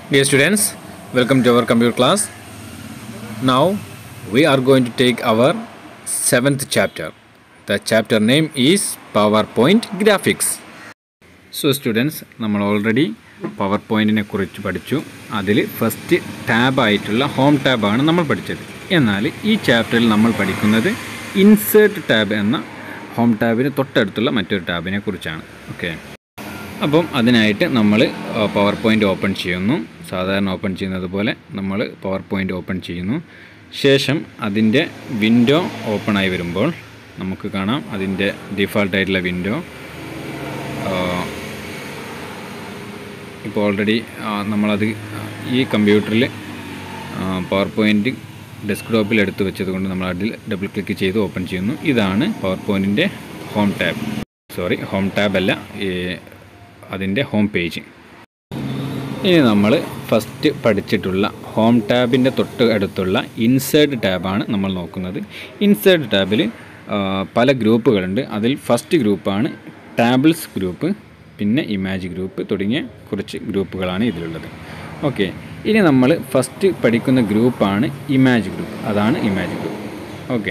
Dear students, welcome to our computer class. Now we are going to take our seventh chapter. The chapter name is PowerPoint Graphics. So students നമ്മൾ already power പോയിൻറ്റിനെ കുറിച്ച് പഠിച്ചു അതിൽ first ടാബായിട്ടുള്ള home ടാബാണ് നമ്മൾ പഠിച്ചത് എന്നാൽ ഈ ചാപ്റ്ററിൽ നമ്മൾ പഠിക്കുന്നത് ഇൻസേർട്ട് ടാബ് എന്ന ഹോം ടാബിന് തൊട്ടടുത്തുള്ള മറ്റൊരു ടാബിനെ കുറിച്ചാണ് ഓക്കെ അപ്പം അതിനായിട്ട് നമ്മൾ പവർ പോയിൻ്റ് ഓപ്പൺ ചെയ്യുന്നു സാധാരണ ഓപ്പൺ ചെയ്യുന്നത് പോലെ നമ്മൾ പവർ പോയിൻ്റ് ഓപ്പൺ ചെയ്യുന്നു ശേഷം അതിൻ്റെ വിൻഡോ ഓപ്പൺ ആയി വരുമ്പോൾ നമുക്ക് കാണാം അതിൻ്റെ ഡിഫാൾട്ടായിട്ടുള്ള വിൻഡോ ഇപ്പോൾ ഓൾറെഡി നമ്മളത് ഈ കമ്പ്യൂട്ടറിൽ പവർ പോയിൻ്റ് ഡെസ്ക്ടോപ്പിൽ എടുത്ത് വെച്ചത് കൊണ്ട് നമ്മൾ അതിൽ ഡബിൾ ക്ലിക്ക് ചെയ്ത് ഓപ്പൺ ചെയ്യുന്നു ഇതാണ് പവർ പോയിൻറ്റിൻ്റെ home tab sorry home tab അല്ല ഈ അതിൻ്റെ ഹോം പേജ് ഇനി നമ്മൾ ഫസ്റ്റ് പഠിച്ചിട്ടുള്ള ഹോം ടാബിൻ്റെ തൊട്ട് അടുത്തുള്ള ഇൻസേർട്ട് ടാബാണ് നമ്മൾ നോക്കുന്നത് ഇൻസേർട്ട് ടാബിൽ പല ഗ്രൂപ്പുകളുണ്ട് അതിൽ ഫസ്റ്റ് ഗ്രൂപ്പാണ് ടാബിൾസ് ഗ്രൂപ്പ് പിന്നെ ഇമാജ് ഗ്രൂപ്പ് തുടങ്ങിയ കുറച്ച് ഗ്രൂപ്പുകളാണ് ഇതിലുള്ളത് ഓക്കെ ഇനി നമ്മൾ ഫസ്റ്റ് പഠിക്കുന്ന ഗ്രൂപ്പാണ് ഇമാജ് ഗ്രൂപ്പ് അതാണ് ഇമാജ് ഗ്രൂപ്പ് ഓക്കെ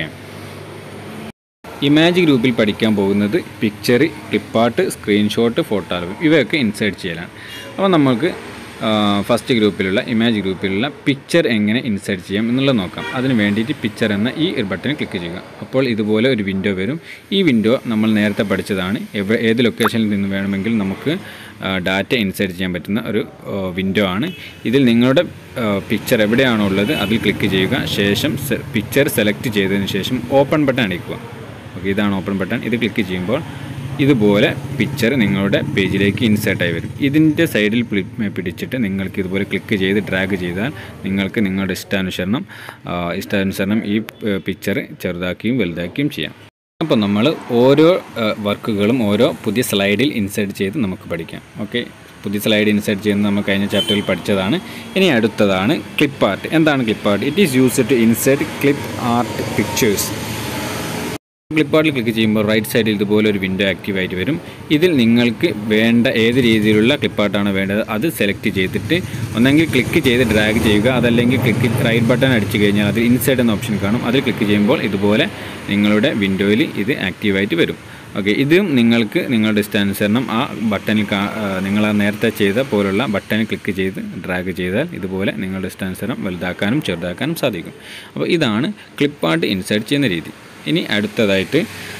ഇമാജ് ഗ്രൂപ്പിൽ പഠിക്കാൻ പോകുന്നത് picture clipart screenshot photo album ഇവയൊക്കെ ഇൻസേർട്ട് ചെയ്യലാണ് അപ്പോൾ നമുക്ക് ഫസ്റ്റ് ഗ്രൂപ്പിലുള്ള ഇമാജ് ഗ്രൂപ്പിലുള്ള പിക്ചർ എങ്ങനെ ഇൻസേർട്ട് ചെയ്യാം എന്നുള്ളത് നോക്കാം അതിന് വേണ്ടിയിട്ട് പിക്ചർ എന്ന ഈ ഒരു ബട്ടൺ ക്ലിക്ക് ചെയ്യുക അപ്പോൾ ഇതുപോലെ ഒരു വിൻഡോ വരും ഈ വിൻഡോ നമ്മൾ നേരത്തെ പഠിച്ചതാണ് എവിടെ ഏത് ലൊക്കേഷനിൽ നിന്ന് വേണമെങ്കിൽ നമുക്ക് ഡാറ്റ ഇൻസേർട്ട് ചെയ്യാൻ പറ്റുന്ന ഒരു വിൻഡോ ആണ് ഇതിൽ നിങ്ങളുടെ പിക്ചർ എവിടെയാണോ ഉള്ളത് അതിൽ ക്ലിക്ക് ചെയ്യുക ശേഷം പിക്ചർ സെലക്ട് ചെയ്തതിന് ശേഷം ഓപ്പൺ ബട്ടൺ അടിക്കുക ഓക്കെ ഇതാണ് ഓപ്പൺ ബട്ടൺ ഇത് ക്ലിക്ക് ചെയ്യുമ്പോൾ ഇതുപോലെ പിക്ചർ നിങ്ങളുടെ പേജിലേക്ക് ഇൻസേർട്ടായി വരും ഇതിൻ്റെ സൈഡിൽ പിടിച്ചിട്ട് നിങ്ങൾക്ക് ഇതുപോലെ ക്ലിക്ക് ചെയ്ത് ഡ്രാഗ് ചെയ്താൽ നിങ്ങൾക്ക് നിങ്ങളുടെ ഇഷ്ടാനുസരണം ഇഷ്ടാനുസരണം ഈ പിക്ചർ ചെറുതാക്കിയും വലുതാക്കിയും ചെയ്യാം അപ്പോൾ നമ്മൾ ഓരോ വർക്കുകളും ഓരോ പുതിയ സ്ലൈഡിൽ ഇൻസേർട്ട് ചെയ്ത് നമുക്ക് പഠിക്കാം ഓക്കെ പുതിയ സ്ലൈഡ് ഇൻസേർട്ട് ചെയ്യുന്നത് നമ്മൾ കഴിഞ്ഞ ചാപ്റ്ററിൽ പഠിച്ചതാണ് ഇനി അടുത്തതാണ് ക്ലിപ്പ് ആർട്ട് എന്താണ് clip art it is used to insert clip art pictures ക്ലിപ്പാർട്ടിൽ ക്ലിക്ക് ചെയ്യുമ്പോൾ റൈറ്റ് സൈഡിൽ ഇതുപോലെ ഒരു വിൻഡോ ആക്റ്റീവ് ആയിട്ട് വരും ഇതിൽ നിങ്ങൾക്ക് വേണ്ട ഏത് രീതിയിലുള്ള ക്ലിപ്പാർട്ടാണ് വേണ്ടത് അത് സെലക്ട് ചെയ്തിട്ട് ഒന്നെങ്കിൽ ക്ലിക്ക് ചെയ്ത് ഡ്രാഗ് ചെയ്യുക അതല്ലെങ്കിൽ ക്ലിക്ക് റൈറ്റ് ബട്ടൺ അടിച്ചു കഴിഞ്ഞാൽ അതിൽ ഇൻസൈഡ് എന്ന ഓപ്ഷൻ കാണും അതിൽ ക്ലിക്ക് ചെയ്യുമ്പോൾ ഇതുപോലെ നിങ്ങളുടെ വിൻഡോയിൽ ഇത് ആക്റ്റീവായിട്ട് വരും ഓക്കെ ഇതും നിങ്ങൾക്ക് നിങ്ങളുടെ ഇഷ്ടാനുസരണം ആ ബട്ടണിൽ നിങ്ങൾ നേരത്തെ ചെയ്ത പോലുള്ള ബട്ടണിൽ ക്ലിക്ക് ചെയ്ത് ഡ്രാഗ് ചെയ്താൽ ഇതുപോലെ നിങ്ങളുടെ ഇഷ്ടാനുസരണം വലുതാക്കാനും ചെറുതാക്കാനും സാധിക്കും അപ്പോൾ ഇതാണ് ക്ലിപ്പാർട്ട് ഇൻസേർട്ട് ചെയ്യുന്ന രീതി ഇനി അടുത്തതായിട്ട്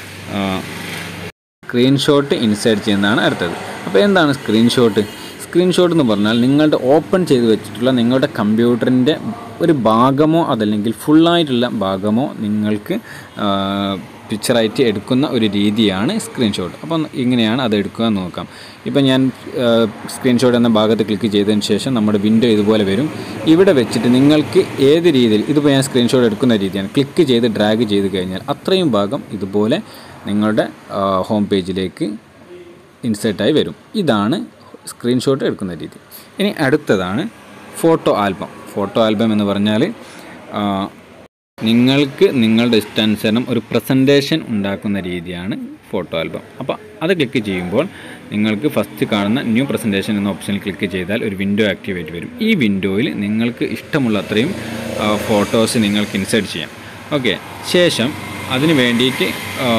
സ്ക്രീൻഷോട്ട് ഇൻസേർട്ട് ചെയ്യുന്നതാണ് അടുത്തത് അപ്പോൾ എന്താണ് സ്ക്രീൻഷോട്ട് സ്ക്രീൻഷോട്ട് എന്ന് പറഞ്ഞാൽ നിങ്ങളുടെ ഓപ്പൺ ചെയ്ത് വെച്ചിട്ടുള്ള നിങ്ങളുടെ കമ്പ്യൂട്ടറിൻ്റെ ഒരു ഭാഗമോ അതല്ലെങ്കിൽ ഫുള്ളായിട്ടുള്ള ഭാഗമോ നിങ്ങൾക്ക് പിക്ചറായിട്ട് എടുക്കുന്ന ഒരു രീതിയാണ് സ്ക്രീൻഷോട്ട് അപ്പം ഇങ്ങനെയാണ് അത് എടുക്കുക എന്ന് നോക്കാം ഇപ്പം ഞാൻ സ്ക്രീൻഷോട്ട് എന്ന ഭാഗത്ത് ക്ലിക്ക് ചെയ്തതിന് ശേഷം നമ്മുടെ വിൻഡോ ഇതുപോലെ വരും ഇവിടെ വെച്ചിട്ട് നിങ്ങൾക്ക് ഏത് രീതിയിൽ ഇതിപ്പോൾ ഞാൻ സ്ക്രീൻഷോട്ട് എടുക്കുന്ന രീതിയാണ് ക്ലിക്ക് ചെയ്ത് ഡ്രാഗ് ചെയ്ത് കഴിഞ്ഞാൽ അത്രയും ഭാഗം ഇതുപോലെ നിങ്ങളുടെ ഹോം പേജിലേക്ക് ഇൻസേർട്ടായി വരും ഇതാണ് സ്ക്രീൻഷോട്ട് എടുക്കുന്ന രീതി ഇനി അടുത്തതാണ് ഫോട്ടോ ആൽബം ഫോട്ടോ ആൽബം എന്ന് പറഞ്ഞാൽ നിങ്ങൾക്ക് നിങ്ങളുടെ ഇഷ്ടാനുസരണം ഒരു പ്രസൻറ്റേഷൻ ഉണ്ടാക്കുന്ന രീതിയാണ് ഫോട്ടോ ആൽബം അപ്പോൾ അത് ക്ലിക്ക് ചെയ്യുമ്പോൾ നിങ്ങൾക്ക് ഫസ്റ്റ് കാണുന്ന ന്യൂ പ്രസൻറ്റേഷൻ എന്ന ഓപ്ഷനിൽ ക്ലിക്ക് ചെയ്താൽ ഒരു വിൻഡോ ആക്ടിവേറ്റ് വരും ഈ വിൻഡോയിൽ നിങ്ങൾക്ക് ഇഷ്ടമുള്ള അത്രയും ഫോട്ടോസ് നിങ്ങൾക്ക് ഇൻസേർട്ട് ചെയ്യാം ഓക്കെ ശേഷം അതിന് വേണ്ടിയിട്ട്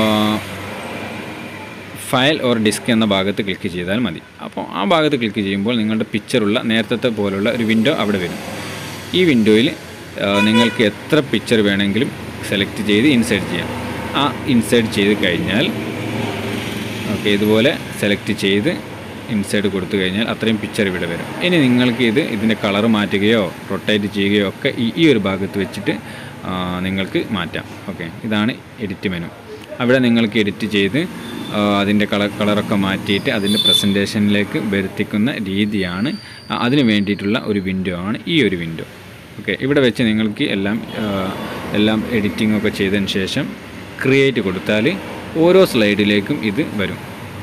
ഫയൽ ഓർ ഡിസ്ക് എന്ന ഭാഗത്ത് ക്ലിക്ക് ചെയ്താൽ മതി അപ്പോൾ ആ ഭാഗത്ത് ക്ലിക്ക് ചെയ്യുമ്പോൾ നിങ്ങളുടെ പിക്ചറുള്ള നേരത്തെ പോലുള്ള ഒരു വിൻഡോ അവിടെ വരും ഈ വിൻഡോയിൽ നിങ്ങൾക്ക് എത്ര പിക്ചർ വേണമെങ്കിലും സെലക്ട് ചെയ്ത് ഇൻസേർട്ട് ചെയ്യാം ആ ഇൻസേർട്ട് ചെയ്ത് കഴിഞ്ഞാൽ ഓക്കെ ഇതുപോലെ സെലക്ട് ചെയ്ത് ഇൻസേർട്ട് കൊടുത്തു കഴിഞ്ഞാൽ അത്രയും പിക്ചർ ഇവിടെ വരും ഇനി നിങ്ങൾക്ക് ഇത് ഇതിൻ്റെ കളർ മാറ്റുകയോ റൊട്ടേറ്റ് ചെയ്യുകയോ ഒക്കെ ഈ ഈ ഒരു ഭാഗത്ത് വെച്ചിട്ട് നിങ്ങൾക്ക് മാറ്റാം ഓക്കെ ഇതാണ് എഡിറ്റ് മെനു അവിടെ നിങ്ങൾക്ക് എഡിറ്റ് ചെയ്ത് അതിൻ്റെ കളർ കളറൊക്കെ മാറ്റിയിട്ട് അതിൻ്റെ പ്രസൻറ്റേഷനിലേക്ക് വരുത്തിക്കുന്ന രീതിയാണ് അതിന് വേണ്ടിയിട്ടുള്ള ഒരു വിൻഡോ ആണ് ഈ ഒരു വിൻഡോ ഓക്കെ ഇവിടെ വെച്ച് നിങ്ങൾക്ക് എല്ലാം എല്ലാം എഡിറ്റിംഗ് ഒക്കെ ചെയ്തതിന് ശേഷം ക്രിയേറ്റ് കൊടുത്താൽ ഓരോ സ്ലൈഡിലേക്കും ഇത് വരും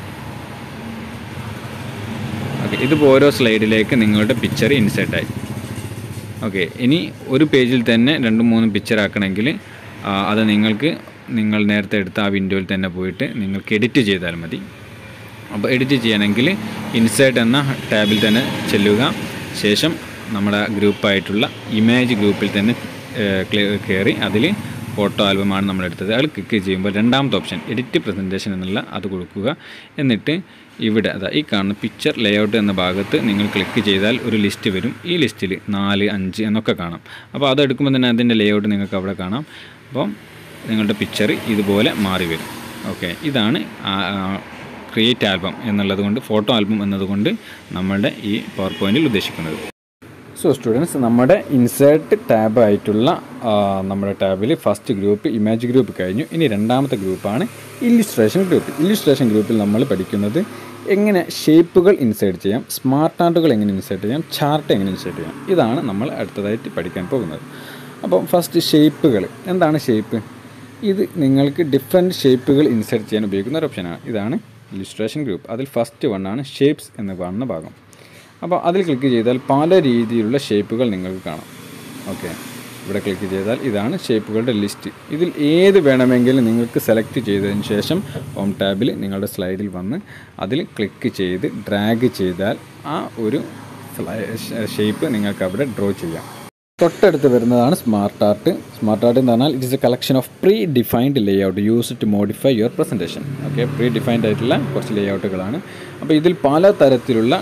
ഓക്കെ ഇതിപ്പോൾ ഓരോ സ്ലൈഡിലേക്ക് നിങ്ങളുടെ പിക്ചർ ഇൻസേർട്ടായി ഓക്കെ ഇനി ഒരു പേജിൽ തന്നെ രണ്ടും മൂന്നും പിക്ചർ ആക്കണമെങ്കിൽ അത് നിങ്ങൾക്ക് നിങ്ങൾ നേരത്തെ എടുത്ത ആ വിൻഡോയിൽ തന്നെ പോയിട്ട് നിങ്ങൾക്ക് എഡിറ്റ് ചെയ്താൽ മതി അപ്പോൾ എഡിറ്റ് ചെയ്യണമെങ്കിൽ ഇൻസേർട്ട് എന്ന ടാബിൽ തന്നെ ചെല്ലുക ശേഷം നമ്മുടെ ഗ്രൂപ്പായിട്ടുള്ള ഇമേജ് ഗ്രൂപ്പിൽ തന്നെ കയറി അതിൽ ഫോട്ടോ ആൽബമാണ് നമ്മൾ എടുത്തത് അത് ക്ലിക്ക് ചെയ്യുമ്പോൾ രണ്ടാമത്തെ ഓപ്ഷൻ എഡിറ്റ് പ്രസൻറ്റേഷൻ എന്നുള്ള അത് കൊടുക്കുക എന്നിട്ട് ഇവിടെ അതാ ഈ കാണുന്ന പിക്ചർ ലേഔട്ട് എന്ന ഭാഗത്ത് നിങ്ങൾ ക്ലിക്ക് ചെയ്താൽ ഒരു ലിസ്റ്റ് വരും ഈ ലിസ്റ്റിൽ നാല് അഞ്ച് എന്നൊക്കെ കാണാം അപ്പോൾ അത് എടുക്കുമ്പോൾ തന്നെ അതിൻ്റെ ലേഔട്ട് നിങ്ങൾക്ക് അവിടെ കാണാം അപ്പം നിങ്ങളുടെ പിക്ചർ ഇതുപോലെ മാറി വരും ഓക്കെ ഇതാണ് ക്രിയേറ്റ് ആൽബം എന്നുള്ളത് കൊണ്ട് ഫോട്ടോ ആൽബം എന്നതുകൊണ്ട് നമ്മളുടെ ഈ പവർ പോയിന്റിൽ ഉദ്ദേശിക്കുന്നത് സോ സ്റ്റുഡൻസ് നമ്മുടെ ഇൻസേർട്ട് ടാബ് ആയിട്ടുള്ള ആ, നമ്മുടെ ടാബിൽ ഫസ്റ്റ് ഗ്രൂപ്പ് ഇമേജ് ഗ്രൂപ്പ് കഴിഞ്ഞു ഇനി രണ്ടാമത്തെ ഗ്രൂപ്പാണ് ഇല്ലുസ്ട്രേഷൻ ഗ്രൂപ്പ് ഇല്ലുസ്ട്രേഷൻ ഗ്രൂപ്പിൽ നമ്മൾ പഠിക്കുന്നത് എങ്ങനെ ഷേപ്പുകൾ ഇൻസേർട്ട് ചെയ്യാം സ്മാർട്ട് ആർട്ടുകൾ എങ്ങനെ ഇൻസേർട്ട് ചെയ്യാം ചാർട്ട് എങ്ങനെ ഇൻസേർട്ട് ചെയ്യാം ഇതാണ് നമ്മൾ അടുത്തതായിട്ട് പഠിക്കാൻ പോകുന്നത് അപ്പോൾ ഫസ്റ്റ് ഷേപ്പുകൾ എന്താണ് ഷേപ്പ് ഇത് നിങ്ങൾക്ക് ഡിഫറെൻറ്റ് ഷേപ്പുകൾ ഇൻസേർട്ട് ചെയ്യാൻ ഉപയോഗിക്കുന്ന ഒരു ഓപ്ഷനാണ് ഇതാണ് ഇല്ലുസ്ട്രേഷൻ ഗ്രൂപ്പ് അതിൽ ഫസ്റ്റ് വണ്ണാണ് ഷേപ്സ് എന്ന് കാണുന്ന ഭാഗം അപ്പോൾ അതിൽ ക്ലിക്ക് ചെയ്താൽ പല രീതിയിലുള്ള ഷേപ്പുകൾ നിങ്ങൾക്ക് കാണാം ഓക്കെ ഇവിടെ ക്ലിക്ക് ചെയ്താൽ ഇതാണ് ഷേപ്പുകളുടെ ലിസ്റ്റ് ഇതിൽ ഏത് വേണമെങ്കിലും നിങ്ങൾക്ക് സെലക്ട് ചെയ്തതിന് ശേഷം ഹോം ടാബിൽ നിങ്ങളുടെ സ്ലൈഡിൽ വന്ന് അതിൽ ക്ലിക്ക് ചെയ്ത് ഡ്രാഗ് ചെയ്താൽ ആ ഒരു ഷേപ്പ് നിങ്ങൾക്ക് അവിടെ ഡ്രോ ചെയ്യാം തൊട്ടടുത്ത് വരുന്നതാണ് സ്മാർട്ട് ആർട്ട് സ്മാർട്ട് ആർട്ട് എന്ന് പറഞ്ഞാൽ it is a collection of predefined layout use to modify your presentation okay predefined ആയിട്ടുള്ള കുറച്ച് ലേ ഔട്ടുകളാണ് അപ്പോൾ ഇതിൽ പല തരത്തിലുള്ള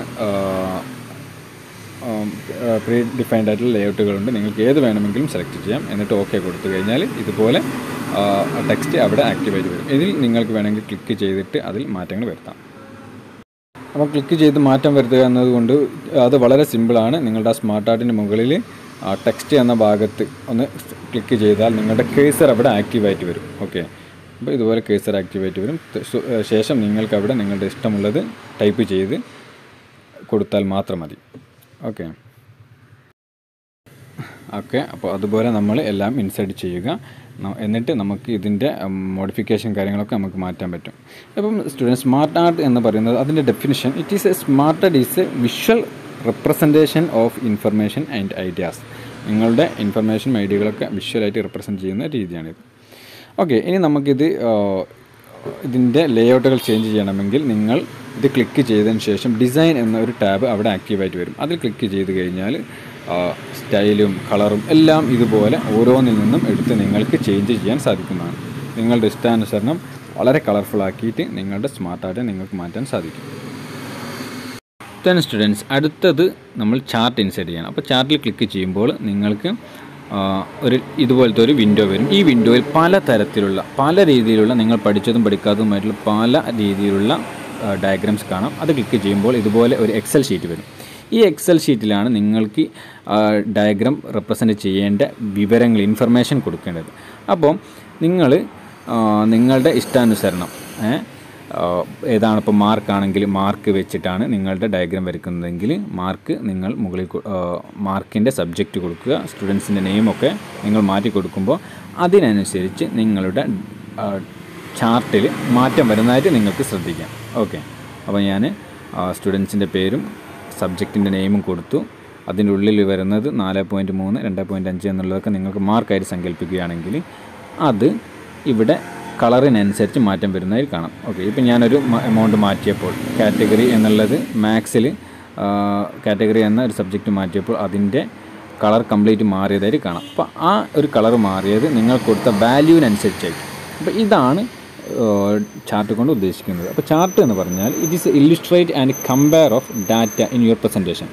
പ്രീ ഡിഫൈൻഡ് ആയിട്ടുള്ള ലേ ഔട്ടുകളുണ്ട് നിങ്ങൾക്ക് ഏത് വേണമെങ്കിലും സെലക്ട് ചെയ്യാം എന്നിട്ട് ഓക്കെ കൊടുത്തു കഴിഞ്ഞാൽ ഇതുപോലെ ടെക്സ്റ്റ് അവിടെ ആക്ടിവേറ്റ് വരും ഇതിൽ നിങ്ങൾക്ക് വേണമെങ്കിൽ ക്ലിക്ക് ചെയ്തിട്ട് അതിൽ മാറ്റങ്ങൾ വരുത്താം അപ്പോൾ ക്ലിക്ക് ചെയ്ത് മാറ്റം വരുത്തുക എന്നതുകൊണ്ട് അത് വളരെ സിമ്പിളാണ് നിങ്ങളുടെ സ്മാർട്ട് ആർട്ടിൻ്റെ മുകളിൽ ടെക്സ്റ്റ് എന്ന ഭാഗത്ത് ഒന്ന് ക്ലിക്ക് ചെയ്താൽ നിങ്ങളുടെ കേസർ അവിടെ ആക്റ്റീവായിട്ട് വരും ഓക്കെ അപ്പോൾ ഇതുപോലെ കേസർ ആക്റ്റീവായിട്ട് വരും ത- സു- ഏഹ് ശേഷം നിങ്ങൾക്ക് അവിടെ നിങ്ങളുടെ ഇഷ്ടമുള്ളത് ടൈപ്പ് ചെയ്ത് കൊടുത്താൽ മാത്രം മതി ഓക്കെ ഓക്കെ അപ്പോൾ അതുപോലെ നമ്മൾ എല്ലാം ഇൻസേർട്ട് ചെയ്യുക ന- എന്നിട്ട് നമുക്ക് ഇതിൻ്റെ മോഡിഫിക്കേഷൻ കാര്യങ്ങളൊക്കെ നമുക്ക് മാറ്റാൻ പറ്റും അപ്പം സ്റ്റുഡൻറ്റ് സ്മാർട്ട് ആർട്ട് എന്ന് പറയുന്നത് അതിൻ്റെ definition it is a smart art is a visual representation of information and ideas നിങ്ങളുടെ ഇൻഫർമേഷനും ഐഡിയകളൊക്കെ വിഷ്വലായിട്ട് റെപ്രസെൻറ്റ് ചെയ്യുന്ന രീതിയാണിത് ഓക്കെ ഇനി നമുക്കിത് ആ, ഇതിൻ്റെ ലേഔട്ടുകൾ ചേഞ്ച് ചെയ്യണമെങ്കിൽ നിങ്ങൾ ഇത് ക്ലിക്ക് ചെയ്തതിന് ശേഷം ഡിസൈൻ എന്ന ഒരു ടാബ് അവിടെ ആക്റ്റീവായിട്ട് വരും അതിൽ ക്ലിക്ക് ചെയ്ത് കഴിഞ്ഞാൽ ആ, സ്റ്റൈലും കളറും എല്ലാം ഇതുപോലെ ഓരോന്നിൽ നിന്നും എടുത്ത് നിങ്ങൾക്ക് ചേഞ്ച് ചെയ്യാൻ സാധിക്കുന്നതാണ് നിങ്ങളുടെ ഇഷ്ടാനുസരണം വളരെ കളർഫുൾ ആക്കിയിട്ട് നിങ്ങളുടെ സ്മാർട്ട് ആർട്ട് നിങ്ങൾക്ക് മാറ്റാൻ സാധിക്കും ടെൻ സ്റ്റുഡൻസ് അടുത്തത് നമ്മൾ ചാർട്ട് ഇൻസേർട്ട് ചെയ്യണം അപ്പോൾ ചാർട്ടിൽ ക്ലിക്ക് ചെയ്യുമ്പോൾ നിങ്ങൾക്ക് ആ, ഒരു ഇതുപോലത്തെ ഒരു വിൻഡോ വരും ഈ വിൻഡോയിൽ പല തരത്തിലുള്ള പല രീതിയിലുള്ള നിങ്ങൾ പഠിച്ചതും പഠിക്കാത്തതുമായിട്ടുള്ള പല രീതിയിലുള്ള ഡയഗ്രാംസ് കാണാം അത് ക്ലിക്ക് ചെയ്യുമ്പോൾ ഇതുപോലെ ഒരു എക്സൽ ഷീറ്റ് വരും ഈ എക്സൽ ഷീറ്റിലാണ് നിങ്ങൾക്ക് ഡയഗ്രാം റെപ്രസെൻറ്റ് ചെയ്യേണ്ട വിവരങ്ങൾ ഇൻഫർമേഷൻ കൊടുക്കേണ്ടത് അപ്പോൾ നിങ്ങൾ നിങ്ങളുടെ ഇഷ്ടാനുസരണം ഏ, ആഹ് ഏതാണ് ഇപ്പോൾ മാർക്ക് ആണെങ്കിൽ മാർക്ക് വെച്ചിട്ടാണ് നിങ്ങളുടെ ഡയഗ്രാം വരയ്ക്കുന്നതെങ്കിൽ മാർക്ക് നിങ്ങൾ മുകളിൽ മാർക്കിൻ്റെ സബ്ജക്റ്റ് കൊടുക്കുക സ്റ്റുഡൻസിൻ്റെ നെയിമൊക്കെ നിങ്ങൾ മാറ്റി കൊടുക്കുമ്പോൾ അതിനനുസരിച്ച് നിങ്ങളുടെ ചാർട്ടിൽ മാറ്റം വരുന്നതായിട്ട് നിങ്ങൾക്ക് ശ്രദ്ധിക്കാം ഓക്കെ അപ്പോൾ ഞാൻ സ്റ്റുഡൻസിൻ്റെ പേരും സബ്ജക്റ്റിൻ്റെ നെയിമും കൊടുത്തു അതിൻ്റെ ഉള്ളിൽ വരുന്നത് നാല് പോയിൻറ്റ് മൂന്ന് രണ്ട് പോയിൻറ്റ് അഞ്ച് എന്നുള്ളതൊക്കെ നിങ്ങൾക്ക് മാർക്കായിട്ട് സങ്കല്പിക്കുകയാണെങ്കിൽ അത് ഇവിടെ കളറിനനുസരിച്ച് മാറ്റം വരുന്നതായി കാണാം ഓക്കെ ഇപ്പം ഞാനൊരു എമൗണ്ട് മാറ്റിയപ്പോൾ കാറ്റഗറി എന്നുള്ളത് മാത്സിൽ കാറ്റഗറി എന്ന ഒരു സബ്ജക്റ്റ് മാറ്റിയപ്പോൾ അതിൻ്റെ കളർ കംപ്ലീറ്റ് മാറിയതായിട്ട് കാണാം അപ്പോൾ ആ ഒരു കളർ മാറിയത് നിങ്ങൾ കൊടുത്ത വാല്യൂവിനനുസരിച്ചായിരിക്കും അപ്പോൾ ഇതാണ് ചാർട്ട് കൊണ്ട് ഉദ്ദേശിക്കുന്നത് അപ്പോൾ ചാർട്ട് എന്ന് പറഞ്ഞാൽ it is illustrate and compare of data in your presentation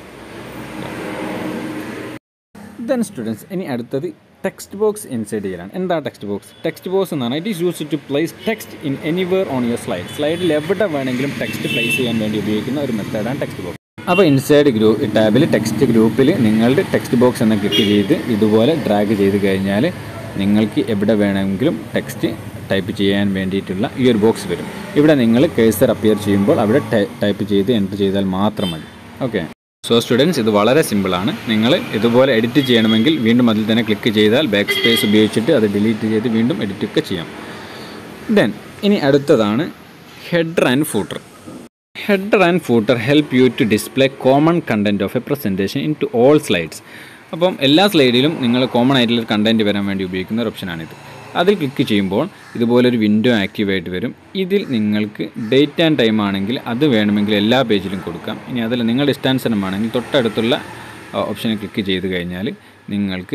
then students ഇനി അടുത്തത് ടെക്സ്റ്റ് ബോക്സ് ഇൻസേർട്ട് ചെയ്യലാണ് എന്താ ടെക്സ്റ്റ് ബോക്സ് ടെക്സ്റ്റ് ബോക്സ് എന്ന് പറഞ്ഞാൽ it is use to place text in anywhere on your slide സ്ലൈഡിൽ എവിടെ വേണമെങ്കിലും ടെക്സ്റ്റ് പ്ലേസ് ചെയ്യാൻ വേണ്ടി ഉപയോഗിക്കുന്ന ഒരു മെത്തേഡാണ് ടെക്സ്റ്റ് ബോക്സ് അപ്പോൾ ഇൻസൈഡ് ഗ്രൂ ടാബിൽ ടെക്സ്റ്റ് ഗ്രൂപ്പിൽ നിങ്ങളുടെ ടെക്സ്റ്റ് ബോക്സ് എന്ന് ക്ലിക്ക് ചെയ്ത് ഇതുപോലെ ഡ്രാഗ് ചെയ്ത് കഴിഞ്ഞാൽ നിങ്ങൾക്ക് എവിടെ വേണമെങ്കിലും ടെക്സ്റ്റ് ടൈപ്പ് ചെയ്യാൻ വേണ്ടിയിട്ടുള്ള ഈ ഒരു ബോക്സ് വരും ഇവിടെ നിങ്ങൾ കേസർ അപ്പിയർ ചെയ്യുമ്പോൾ അവിടെ ടൈപ്പ് ചെയ്ത് എൻ്റർ ചെയ്താൽ മാത്രം മതി ഓക്കെ സോ സ്റ്റുഡൻസ് ഇത് വളരെ സിമ്പിളാണ് നിങ്ങൾ ഇതുപോലെ എഡിറ്റ് ചെയ്യണമെങ്കിൽ വീണ്ടും അതിൽ തന്നെ ക്ലിക്ക് ചെയ്താൽ ബാക്ക് സ്പേസ് ഉപയോഗിച്ചിട്ട് അത് ഡിലീറ്റ് ചെയ്ത് വീണ്ടും എഡിറ്റ് ഒക്കെ ചെയ്യാം ദെൻ ഇനി അടുത്തതാണ് header and footer header and footer help you to display common content of a presentation into all slides അപ്പം എല്ലാ സ്ലൈഡിലും നിങ്ങൾ കോമൺ ആയിട്ടുള്ള കണ്ടൻറ്റ് വരാൻ വേണ്ടി ഉപയോഗിക്കുന്ന ഒരു ഓപ്ഷനാണിത് അതിൽ ക്ലിക്ക് ചെയ്യുമ്പോൾ ഇതുപോലൊരു വിൻഡോ ആക്റ്റീവായിട്ട് വരും ഇതിൽ നിങ്ങൾക്ക് ഡേറ്റ് ആൻഡ് ടൈം ആണെങ്കിൽ അത് വേണമെങ്കിൽ എല്ലാ പേജിലും കൊടുക്കാം ഇനി അതിൽ നിങ്ങളുടെ ഇഷ്ടാനുസരണമാണെങ്കിൽ തൊട്ടടുത്തുള്ള ഓപ്ഷനിൽ ക്ലിക്ക് ചെയ്ത് കഴിഞ്ഞാൽ നിങ്ങൾക്ക്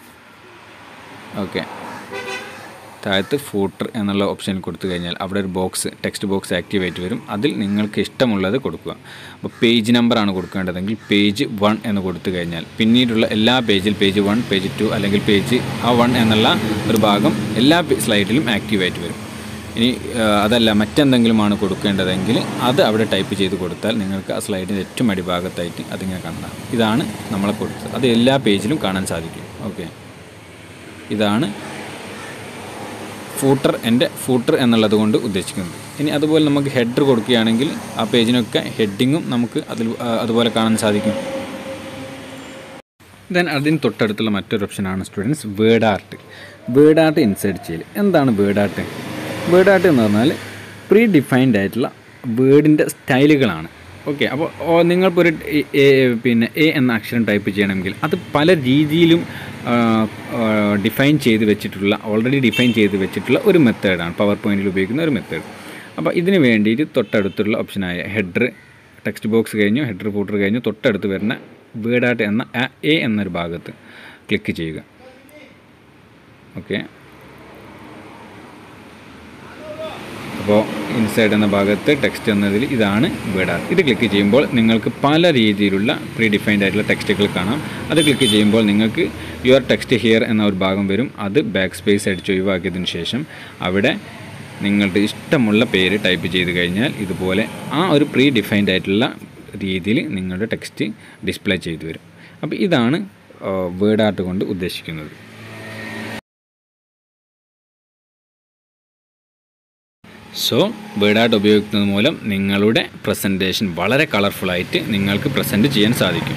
ഓക്കെ താഴത്ത് ഫൂട്ടർ എന്നുള്ള ഓപ്ഷനിൽ കൊടുത്തു കഴിഞ്ഞാൽ അവിടെ ഒരു ബോക്സ് ടെക്സ്റ്റ് ബോക്സ് ആക്റ്റീവായിട്ട് വരും അതിൽ നിങ്ങൾക്ക് ഇഷ്ടമുള്ളത് കൊടുക്കുക അപ്പോൾ പേജ് നമ്പറാണ് കൊടുക്കേണ്ടതെങ്കിൽ പേജ് വൺ എന്ന് കൊടുത്തു കഴിഞ്ഞാൽ പിന്നീടുള്ള എല്ലാ പേജിൽ പേജ് വൺ പേജ് ടു അല്ലെങ്കിൽ പേജ് ആ വൺ എന്നുള്ള ഒരു ഭാഗം എല്ലാ സ്ലൈഡിലും ആക്റ്റീവായിട്ട് വരും ഇനി ആ, അതല്ല മറ്റെന്തെങ്കിലുമാണ് കൊടുക്കേണ്ടതെങ്കിൽ അത് അവിടെ ടൈപ്പ് ചെയ്ത് കൊടുത്താൽ നിങ്ങൾക്ക് ആ സ്ലൈഡിൻ്റെ ഏറ്റവും അടിഭാഗത്തായിട്ട് അതിങ്ങനെ കാണാം ഇതാണ് നമ്മളെ കൊടുത്തത് അത് എല്ലാ പേജിലും കാണാൻ സാധിക്കും ഓക്കെ ഇതാണ് ഫൂട്ടർ എൻ്റെ ഫൂട്ടർ എന്നുള്ളത് കൊണ്ട് ഉദ്ദേശിക്കുന്നത് ഇനി അതുപോലെ നമുക്ക് ഹെഡർ കൊടുക്കുകയാണെങ്കിൽ ആ പേജിനൊക്കെ ഹെഡിങ്ങും നമുക്ക് അതിൽ ആ, അതുപോലെ കാണാൻ സാധിക്കും ദെൻ അതിന് തൊട്ടടുത്തുള്ള മറ്റൊരു ഓപ്ഷനാണ് students word art word art insert ചെയ്യൽ എന്താണ് വേർഡ് ആർട്ട് വേർഡ് ആർട്ട് എന്ന് പറഞ്ഞാൽ പ്രീ ഡിഫൈൻഡ് ആയിട്ടുള്ള വേർഡിൻ്റെ സ്റ്റൈലുകളാണ് ഓക്കെ അപ്പോൾ നിങ്ങൾക്കൊരു എ- എ- പിന്നെ എ എന്ന അക്ഷരം ടൈപ്പ് ചെയ്യണമെങ്കിൽ അത് പല രീതിയിലും ഡിഫൈൻ ചെയ്ത് വെച്ചിട്ടുള്ള ഓൾറെഡി ഡിഫൈൻ ചെയ്ത് വെച്ചിട്ടുള്ള ഒരു മെത്തേഡാണ് പവർ പോയിന്റിൽ ഉപയോഗിക്കുന്ന ഒരു മെത്തേഡ് അപ്പോൾ ഇതിന് വേണ്ടിയിട്ട് തൊട്ടടുത്തുള്ള ഓപ്ഷനായ ഹെഡർ ടെക്സ്റ്റ് ബോക്സ് കഴിഞ്ഞു ഹെഡർ ഫൂട്ടർ കഴിഞ്ഞു തൊട്ടടുത്ത് വരുന്ന വേർഡ് ആർട്ട് എന്ന ആ എ എന്നൊരു ഭാഗത്ത് ക്ലിക്ക് ചെയ്യുക ഓക്കെ അപ്പോൾ ഇൻസൈഡ് എന്ന ഭാഗത്ത് ടെക്സ്റ്റ് എന്നതിൽ ഇതാണ് വേർഡ് ആർട്ട് ഇത് ക്ലിക്ക് ചെയ്യുമ്പോൾ നിങ്ങൾക്ക് പല രീതിയിലുള്ള പ്രീ ഡിഫൈൻഡ് ആയിട്ടുള്ള ടെക്സ്റ്റുകൾ കാണാം അത് ക്ലിക്ക് ചെയ്യുമ്പോൾ നിങ്ങൾക്ക് യുവർ ടെക്സ്റ്റ് ഹിയർ എന്ന ഒരു ഭാഗം വരും അത് ബാക്ക് സ്പേസ് അടിച്ച് ഒഴിവാക്കിയതിന് ശേഷം അവിടെ നിങ്ങളുടെ ഇഷ്ടമുള്ള പേര് ടൈപ്പ് ചെയ്ത് കഴിഞ്ഞാൽ ഇതുപോലെ ആ ഒരു പ്രീ ഡിഫൈൻഡ് ആയിട്ടുള്ള രീതിയിൽ നിങ്ങളുടെ ടെക്സ്റ്റ് ഡിസ്പ്ലേ ചെയ്തു വരും അപ്പോൾ ഇതാണ് വേർഡ് ആർട്ട് കൊണ്ട് ഉദ്ദേശിക്കുന്നത് സോ വേർഡ് ആർട്ട് ഉപയോഗിക്കുന്നത് മൂലം നിങ്ങളുടെ പ്രസൻറ്റേഷൻ വളരെ കളർഫുള്ളായിട്ട് നിങ്ങൾക്ക് പ്രസൻറ്റ് ചെയ്യാൻ സാധിക്കും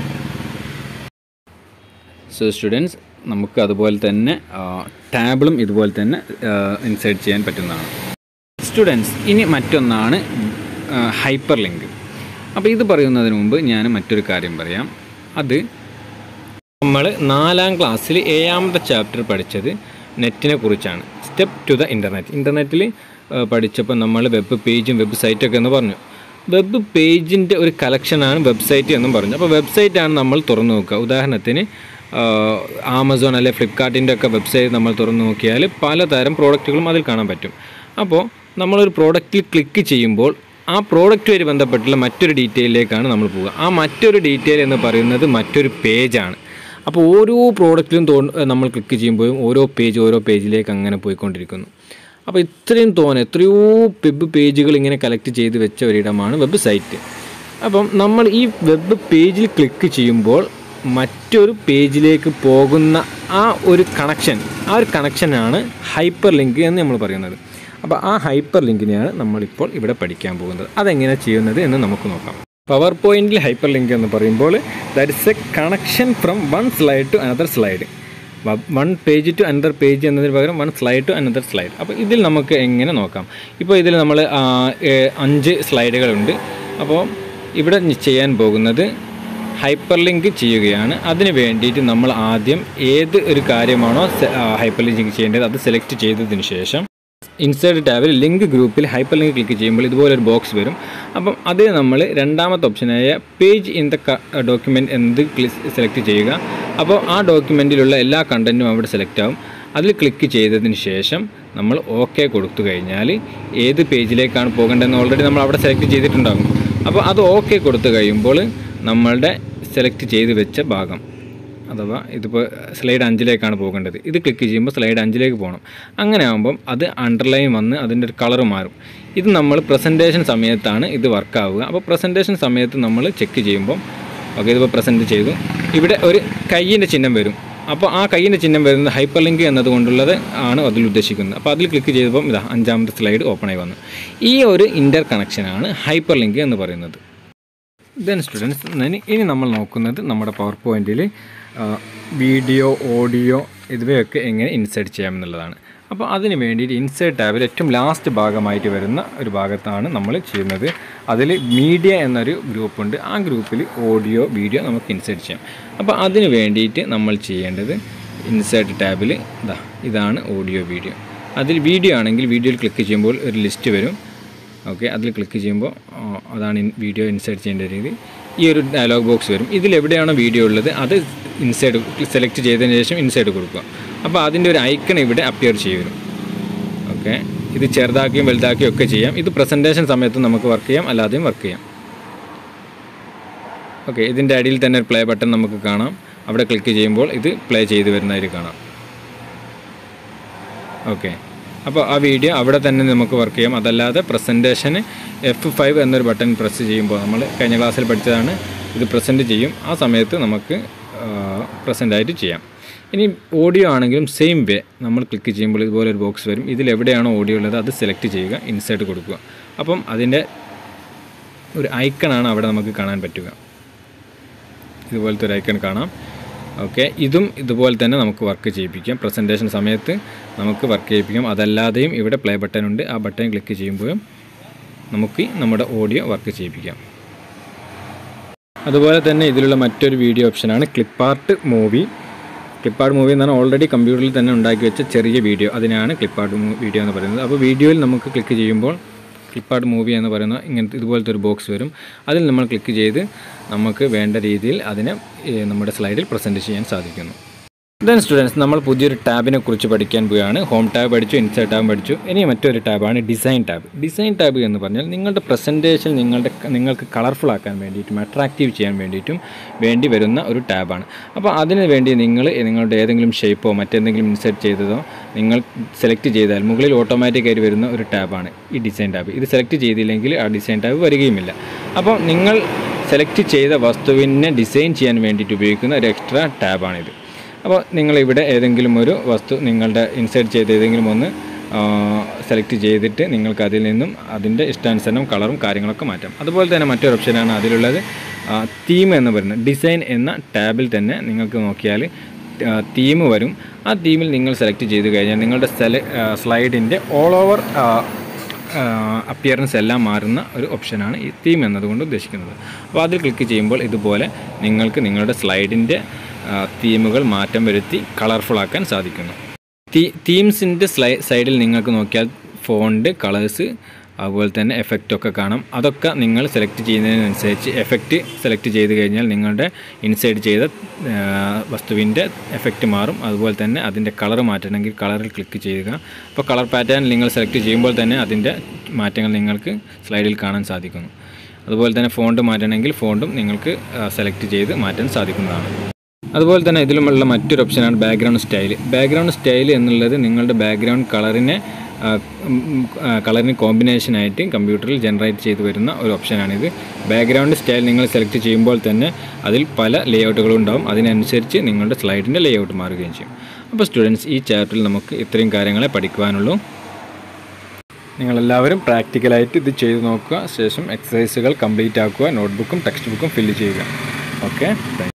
സോ സ്റ്റുഡൻസ് നമുക്ക് അതുപോലെ തന്നെ ടാബിളും ഇതുപോലെ തന്നെ ഇൻസേർട്ട് ചെയ്യാൻ പറ്റുന്നതാണ് സ്റ്റുഡൻസ് ഇനി മറ്റൊന്നാണ് ഹൈപ്പർ ലിങ്ക് അപ്പോൾ ഇത് പറയുന്നതിന് മുമ്പ് ഞാൻ മറ്റൊരു കാര്യം പറയാം അത് നമ്മൾ നാലാം ക്ലാസ്സിൽ ഏഴാമത്തെ ചാപ്റ്റർ പഠിച്ചത് നെറ്റിനെ കുറിച്ചാണ് സ്റ്റെപ്പ് ടു ദ ഇൻ്റർനെറ്റ് ഇൻ്റർനെറ്റിൽ പഠിച്ചപ്പോൾ നമ്മൾ വെബ് പേജും വെബ്സൈറ്റൊക്കെ എന്ന് പറഞ്ഞു വെബ് പേജിൻ്റെ ഒരു കളക്ഷനാണ് വെബ്സൈറ്റ് എന്നും പറഞ്ഞു അപ്പോൾ വെബ്സൈറ്റാണ് നമ്മൾ തുറന്നു നോക്കുക ഉദാഹരണത്തിന് ആമസോൺ അല്ലെ ഫ്ലിപ്കാർട്ടിൻ്റെ ഒക്കെ വെബ്സൈറ്റ് നമ്മൾ തുറന്നു നോക്കിയാൽ പലതരം പ്രോഡക്റ്റുകളും അതിൽ കാണാൻ പറ്റും അപ്പോൾ നമ്മളൊരു പ്രോഡക്റ്റിൽ ക്ലിക്ക് ചെയ്യുമ്പോൾ ആ പ്രോഡക്റ്റുമായി ബന്ധപ്പെട്ടുള്ള മറ്റൊരു ഡീറ്റെയിലേക്കാണ് നമ്മൾ പോവുക ആ മറ്റൊരു ഡീറ്റെയിൽ എന്ന് പറയുന്നത് മറ്റൊരു പേജാണ് അപ്പോൾ ഓരോ പ്രോഡക്റ്റിലും തോ നമ്മൾ ക്ലിക്ക് ചെയ്യുമ്പോഴും ഓരോ പേജ് ഓരോ പേജിലേക്ക് അങ്ങനെ പോയിക്കൊണ്ടിരിക്കുന്നു അപ്പോൾ ഇത്രയും തോന്നെ എത്രയോ വെബ് പേജുകൾ ഇങ്ങനെ കളക്ട് ചെയ്ത് വെച്ച ഒരിടമാണ് വെബ് സൈറ്റ് അപ്പം നമ്മൾ ഈ വെബ് പേജിൽ ക്ലിക്ക് ചെയ്യുമ്പോൾ മറ്റൊരു പേജിലേക്ക് പോകുന്ന ആ ഒരു കണക്ഷൻ ആ ഒരു കണക്ഷനാണ് ഹൈപ്പർ ലിങ്ക് എന്ന് നമ്മൾ പറയുന്നത് അപ്പോൾ ആ ഹൈപ്പർ ലിങ്കിനെയാണ് നമ്മളിപ്പോൾ ഇവിടെ പഠിക്കാൻ പോകുന്നത് അതെങ്ങനെ ചെയ്യുന്നത് എന്ന് നമുക്ക് നോക്കാം പവർ പോയിന്റിൽ ഹൈപ്പർ ലിങ്ക് എന്ന് പറയുമ്പോൾ that is a connection from one slide to another slide one page to another page എന്നതിന് പകരം one slide to another slide അപ്പോൾ ഇതിൽ നമുക്ക് എങ്ങനെ നോക്കാം ഇപ്പോൾ ഇതിൽ നമ്മൾ ആ, ഏ- അഞ്ച് സ്ലൈഡുകളുണ്ട് അപ്പോൾ ഇവിടെ ചെയ്യാൻ പോകുന്നത് ഹൈപ്പർ ലിങ്ക് ചെയ്യുകയാണ് അതിന് വേണ്ടിയിട്ട് നമ്മൾ ആദ്യം ഏത് ഒരു കാര്യമാണോ ഹൈപ്പർ ലിങ്ക് ചെയ്യേണ്ടത് അത് സെലക്ട് ചെയ്തതിന് ശേഷം ഇൻസേർട്ട് ടാബിൽ ലിങ്ക് ഗ്രൂപ്പിൽ ഹൈപ്പർ ലിങ്ക് ക്ലിക്ക് ചെയ്യുമ്പോൾ ഇതുപോലെ ഒരു ബോക്സ് വരും അപ്പം അതിൽ നമ്മൾ രണ്ടാമത്തെ ഓപ്ഷനായ പേജ് ഇൻ ദ ഡോക്യുമെൻറ്റ് എന്നത് സെലക്ട് ചെയ്യുക അപ്പോൾ ആ ഡോക്യുമെൻറ്റിലുള്ള എല്ലാ കണ്ടൻറ്റും അവിടെ സെലക്ട് ആവും അതിൽ ക്ലിക്ക് ചെയ്തതിന് ശേഷം നമ്മൾ ഓക്കെ കൊടുത്തു കഴിഞ്ഞാൽ ഏത് പേജിലേക്കാണ് പോകേണ്ടതെന്ന് ഓൾറെഡി നമ്മൾ അവിടെ സെലക്ട് ചെയ്തിട്ടുണ്ടാകും അപ്പോൾ അത് ഓക്കെ കൊടുത്തു കഴിയുമ്പോൾ നമ്മളുടെ സെലക്ട് ചെയ്ത് വെച്ച ഭാഗം അഥവാ ഇതിപ്പോൾ സ്ലൈഡ് അഞ്ചിലേക്കാണ് പോകേണ്ടത് ഇത് ക്ലിക്ക് ചെയ്യുമ്പോൾ സ്ലൈഡ് അഞ്ചിലേക്ക് പോകണം അങ്ങനെ ആകുമ്പം അത് അണ്ടർലൈൻ വന്ന് അതിൻ്റെ ഒരു കളർ മാറും ഇത് നമ്മൾ പ്രസൻറ്റേഷൻ സമയത്താണ് ഇത് വർക്കാവുക അപ്പോൾ പ്രസൻറ്റേഷൻ സമയത്ത് നമ്മൾ ചെക്ക് ചെയ്യുമ്പോൾ ഓക്കെ ഇതിപ്പോൾ പ്രസൻറ്റ് ചെയ്തു ഇവിടെ ഒരു കയ്യിൻ്റെ ചിഹ്നം വരും അപ്പോൾ ആ കയ്യിൻ്റെ ചിഹ്നം വരുന്നത് ഹൈപ്പർ ലിങ്ക് എന്നതുകൊണ്ടുള്ളത് ആണ് അതിൽ ഉദ്ദേശിക്കുന്നത് അപ്പോൾ അതിൽ ക്ലിക്ക് ചെയ്തപ്പം ഇതാ അഞ്ചാമത്തെ സ്ലൈഡ് ഓപ്പൺ ആയി വന്നു ഈ ഒരു ഇൻ്റർ കണക്ഷനാണ് ഹൈപ്പർ ലിങ്ക് എന്ന് പറയുന്നത് ദെൻ സ്റ്റുഡൻസ് ഇനി നമ്മൾ നോക്കുന്നത് നമ്മുടെ പവർ പോയിൻറ്റിൽ വീഡിയോ ഓഡിയോ ഇവയൊക്കെ എങ്ങനെ ഇൻസേർട്ട് ചെയ്യാമെന്നുള്ളതാണ് അപ്പോൾ അതിന് വേണ്ടിയിട്ട് ഇൻസേർട്ട് ടാബിൽ ഏറ്റവും ലാസ്റ്റ് ഭാഗമായിട്ട് വരുന്ന ഒരു ഭാഗത്താണ് നമ്മൾ ചെയ്യുന്നത് അതിൽ മീഡിയ എന്നൊരു ഗ്രൂപ്പുണ്ട് ആ ഗ്രൂപ്പിൽ ഓഡിയോ വീഡിയോ നമുക്ക് ഇൻസേർട്ട് ചെയ്യാം അപ്പോൾ അതിന് വേണ്ടിയിട്ട് നമ്മൾ ചെയ്യേണ്ടത് ഇൻസേർട്ട് ടാബിൽ ഇതാ ഇതാണ് ഓഡിയോ വീഡിയോ അതിൽ വീഡിയോ ആണെങ്കിൽ വീഡിയോയിൽ ക്ലിക്ക് ചെയ്യുമ്പോൾ ഒരു ലിസ്റ്റ് വരും ഓക്കെ അതിൽ ക്ലിക്ക് ചെയ്യുമ്പോൾ ആ, അതാണ് ഇൻ- വീഡിയോ ഇൻസേർട്ട് ചെയ്യേണ്ട രീതി ഈ ഒരു ഡയലോഗ് ബോക്സ് വരും ഇതിൽ എവിടെയാണോ വീഡിയോ ഉള്ളത് അത് ഇൻസൈഡ് സെലക്ട് ചെയ്തതിന് ശേഷം ഇൻസൈഡ് കൊടുക്കുക അപ്പോൾ അതിൻ്റെ ഒരു ഐക്കൺ ഇവിടെ അപ്പിയർ ചെയ്യും ഓക്കെ ഇത് ചെറുതാക്കിയും വലുതാക്കിയും ഒക്കെ ചെയ്യാം ഇത് പ്രസൻറ്റേഷൻ സമയത്ത് നമുക്ക് വർക്ക് ചെയ്യാം അല്ലാതെയും വർക്ക് ചെയ്യാം ഓക്കെ ഇതിൻ്റെ അടിയിൽ തന്നെ ഒരു പ്ലേ ബട്ടൺ നമുക്ക് കാണാം അവിടെ ക്ലിക്ക് ചെയ്യുമ്പോൾ ഇത് പ്ലേ ചെയ്ത് വരുന്നതായിട്ട് കാണാം ഓക്കെ അപ്പോൾ ആ വീഡിയോ അവിടെ തന്നെ നമുക്ക് വർക്ക് ചെയ്യാം അതല്ലാതെ പ്രസൻറ്റേഷന് എഫ് ഫൈവ് എന്നൊരു ബട്ടൺ പ്രസ് ചെയ്യുമ്പോൾ നമ്മൾ കഴിഞ്ഞ ക്ലാസ്സിൽ പഠിച്ചതാണ് ഇത് പ്രസൻറ്റ് ചെയ്യും ആ സമയത്ത് നമുക്ക് പ്രസൻ്റ് ആയിട്ട് ചെയ്യാം ഇനി ഓഡിയോ ആണെങ്കിലും സെയിം വേ നമ്മൾ ക്ലിക്ക് ചെയ്യുമ്പോൾ ഇതുപോലെ ഒരു ബോക്സ് വരും ഇതിൽ എവിടെയാണോ ഓഡിയോ ഉള്ളത് അത് സെലക്ട് ചെയ്യുക ഇൻസേർട്ട് കൊടുക്കുക അപ്പം അതിൻ്റെ ഒരു ഐക്കണാണ് അവിടെ നമുക്ക് കാണാൻ പറ്റുക ഇതുപോലത്തെ ഒരു ഐക്കൺ കാണാം ഓക്കെ ഇതും ഇതുപോലെ തന്നെ നമുക്ക് വർക്ക് ചെയ്യിപ്പിക്കാം പ്രസൻറ്റേഷൻ സമയത്ത് നമുക്ക് വർക്ക് ചെയ്യിപ്പിക്കാം അതല്ലാതെയും ഇവിടെ പ്ലേ ബട്ടൺ ഉണ്ട് ആ ബട്ടൺ ക്ലിക്ക് ചെയ്യുമ്പോഴും നമുക്ക് നമ്മുടെ ഓഡിയോ വർക്ക് ചെയ്യിപ്പിക്കാം അതുപോലെ തന്നെ ഇതിലുള്ള മറ്റൊരു വീഡിയോ ഓപ്ഷനാണ് ക്ലിപ്പാർട്ട് മൂവി ക്ലിപ്പാർട്ട് മൂവി എന്ന് പറഞ്ഞാൽ ഓൾറെഡി കമ്പ്യൂട്ടറിൽ തന്നെ ഉണ്ടാക്കി വെച്ച ചെറിയ വീഡിയോ അതിനാണ് ക്ലിപ്പാർട്ട് വീഡിയോ എന്ന് പറയുന്നത് അപ്പോൾ വീഡിയോയിൽ നമുക്ക് ക്ലിക്ക് ചെയ്യുമ്പോൾ ക്ലിപ്പാർട്ട് മൂവി എന്ന് പറയുന്ന ഇങ്ങനത്തെ ഇതുപോലത്തെ ഒരു ബോക്സ് വരും അതിൽ നമ്മൾ ക്ലിക്ക് ചെയ്ത് നമുക്ക് വേണ്ട രീതിയിൽ അതിനെ ഏഹ്, നമ്മുടെ സ്ലൈഡിൽ പ്രസൻറ്റ് ചെയ്യാൻ സാധിക്കുന്നു ദെൻ സ്റ്റുഡൻസ് നമ്മൾ പുതിയൊരു ടാബിനെ കുറിച്ച് പഠിക്കാൻ പോവുകയാണ് ഹോം ടാബ് പഠിച്ചു ഇൻസൈഡ് ടാബ് പഠിച്ചു ഇനി മറ്റൊരു ടാബാണ് ഡിസൈൻ ടാബ് ഡിസൈൻ ടാബ് എന്ന് പറഞ്ഞാൽ നിങ്ങളുടെ പ്രസൻറ്റേഷൻ നിങ്ങളുടെ നിങ്ങൾക്ക് കളർഫുൾ ആക്കാൻ വേണ്ടിയിട്ടും അട്രാക്റ്റീവ് ചെയ്യാൻ വേണ്ടിയിട്ടും വേണ്ടി വരുന്ന ഒരു ടാബാണ് അപ്പോൾ അതിന് വേണ്ടി നിങ്ങൾ നിങ്ങളുടെ ഏതെങ്കിലും ഷേപ്പോ മറ്റെന്തെങ്കിലും ഇൻസെർട്ട് ചെയ്തതോ നിങ്ങൾ സെലക്ട് ചെയ്താൽ മുകളിൽ ഓട്ടോമാറ്റിക്കായിട്ട് വരുന്ന ഒരു ടാബാണ് ഈ ഡിസൈൻ ടാബ് ഇത് സെലക്ട് ചെയ്തില്ലെങ്കിൽ ആ ഡിസൈൻ ടാബ് വരികയുമില്ല അപ്പോൾ നിങ്ങൾ സെലക്ട് ചെയ്ത വസ്തുവിനെ ഡിസൈൻ ചെയ്യാൻ വേണ്ടിയിട്ട് ഉപയോഗിക്കുന്ന ഒരു എക്സ്ട്രാ ടാബാണിത് അപ്പോൾ നിങ്ങളിവിടെ ഏതെങ്കിലും ഒരു വസ്തു നിങ്ങളുടെ ഇൻസേർട്ട് ചെയ്ത് ഏതെങ്കിലും ഒന്ന് സെലക്ട് ചെയ്തിട്ട് നിങ്ങൾക്ക് അതിൽ നിന്നും അതിൻ്റെ ഇഷ്ടാനുസരണം കളറും കാര്യങ്ങളൊക്കെ മാറ്റാം അതുപോലെ തന്നെ മറ്റൊരു ഓപ്ഷനാണ് അതിലുള്ളത് തീം എന്ന് പറയുന്നത് ഡിസൈൻ എന്ന ടാബിൽ തന്നെ നിങ്ങൾക്ക് നോക്കിയാൽ തീം വരും ആ തീമിൽ നിങ്ങൾ സെലക്ട് ചെയ്ത് കഴിഞ്ഞാൽ നിങ്ങളുടെ സെല സ്ലൈഡിൻ്റെ ഓൾ ഓവർ അപ്പിയറൻസ് എല്ലാം മാറുന്ന ഒരു ഓപ്ഷനാണ് ഈ തീം എന്നതുകൊണ്ട് ഉദ്ദേശിക്കുന്നത് അപ്പോൾ അതിൽ ക്ലിക്ക് ചെയ്യുമ്പോൾ ഇതുപോലെ നിങ്ങൾക്ക് നിങ്ങളുടെ സ്ലൈഡിൻ്റെ തീമുകൾ മാറ്റം വരുത്തി കളർഫുൾ ആക്കാൻ സാധിക്കുന്നു തീ തീംസിൻ്റെ സ്ലൈ സൈഡിൽ നിങ്ങൾക്ക് നോക്കിയാൽ ഫോണ്ട് കളേഴ്സ് അതുപോലെ തന്നെ എഫക്റ്റ് ഒക്കെ കാണാം അതൊക്കെ നിങ്ങൾ സെലക്ട് ചെയ്യുന്നതിനനുസരിച്ച് എഫക്റ്റ് സെലക്ട് ചെയ്ത് കഴിഞ്ഞാൽ നിങ്ങളുടെ ഇൻസൈഡ് ചെയ്ത ആ, വസ്തുവിൻ്റെ എഫക്റ്റ് മാറും അതുപോലെ തന്നെ അതിൻ്റെ കളർ മാറ്റണമെങ്കിൽ കളറിൽ ക്ലിക്ക് ചെയ്യുക അപ്പോൾ കളർ പാറ്റേൺ നിങ്ങൾ സെലക്ട് ചെയ്യുമ്പോൾ തന്നെ അതിൻ്റെ മാറ്റങ്ങൾ നിങ്ങൾക്ക് സ്ലൈഡിൽ കാണാൻ സാധിക്കുന്നു അതുപോലെ തന്നെ ഫോണ്ട് മാറ്റണമെങ്കിൽ ഫോണ്ടും നിങ്ങൾക്ക് സെലക്ട് ചെയ്ത് മാറ്റാൻ സാധിക്കുന്നതാണ് അതുപോലെ തന്നെ ഇതിലുമുള്ള മറ്റൊരു ഓപ്ഷനാണ് ബാക്ക്ഗ്രൗണ്ട് സ്റ്റൈൽ ബാക്ക്ഗ്രൗണ്ട് സ്റ്റൈൽ എന്നുള്ളത് നിങ്ങളുടെ ബാക്ക്ഗ്രൗണ്ട് കളറിനെ ആ, ഉം, ഉം, ആ, കളറിന് കോമ്പിനേഷനായിട്ട് കമ്പ്യൂട്ടറിൽ ജനറേറ്റ് ചെയ്ത് വരുന്ന ഒരു ഓപ്ഷനാണിത് ബാക്ക്ഗ്രൗണ്ട് സ്റ്റൈൽ നിങ്ങൾ സെലക്ട് ചെയ്യുമ്പോൾ തന്നെ അതിൽ പല ലേഔട്ടുകളും ഉണ്ടാവും അതിനനുസരിച്ച് നിങ്ങളുടെ സ്ലൈഡിൻ്റെ ലേഔട്ട് മാറുകയും ചെയ്യും അപ്പോൾ സ്റ്റുഡൻസ് ഈ ചാപ്റ്ററിൽ നമുക്ക് ഇത്രയും കാര്യങ്ങളെ പഠിക്കുവാനുള്ളൂ നിങ്ങളെല്ലാവരും പ്രാക്ടിക്കലായിട്ട് ഇത് ചെയ്ത് നോക്കുക ശേഷം എക്സസൈസുകൾ കംപ്ലീറ്റ് ആക്കുക നോട്ട്ബുക്കും ടെക്സ്റ്റ് ബുക്കും ഫില്ല് ചെയ്യുക ഓക്കെ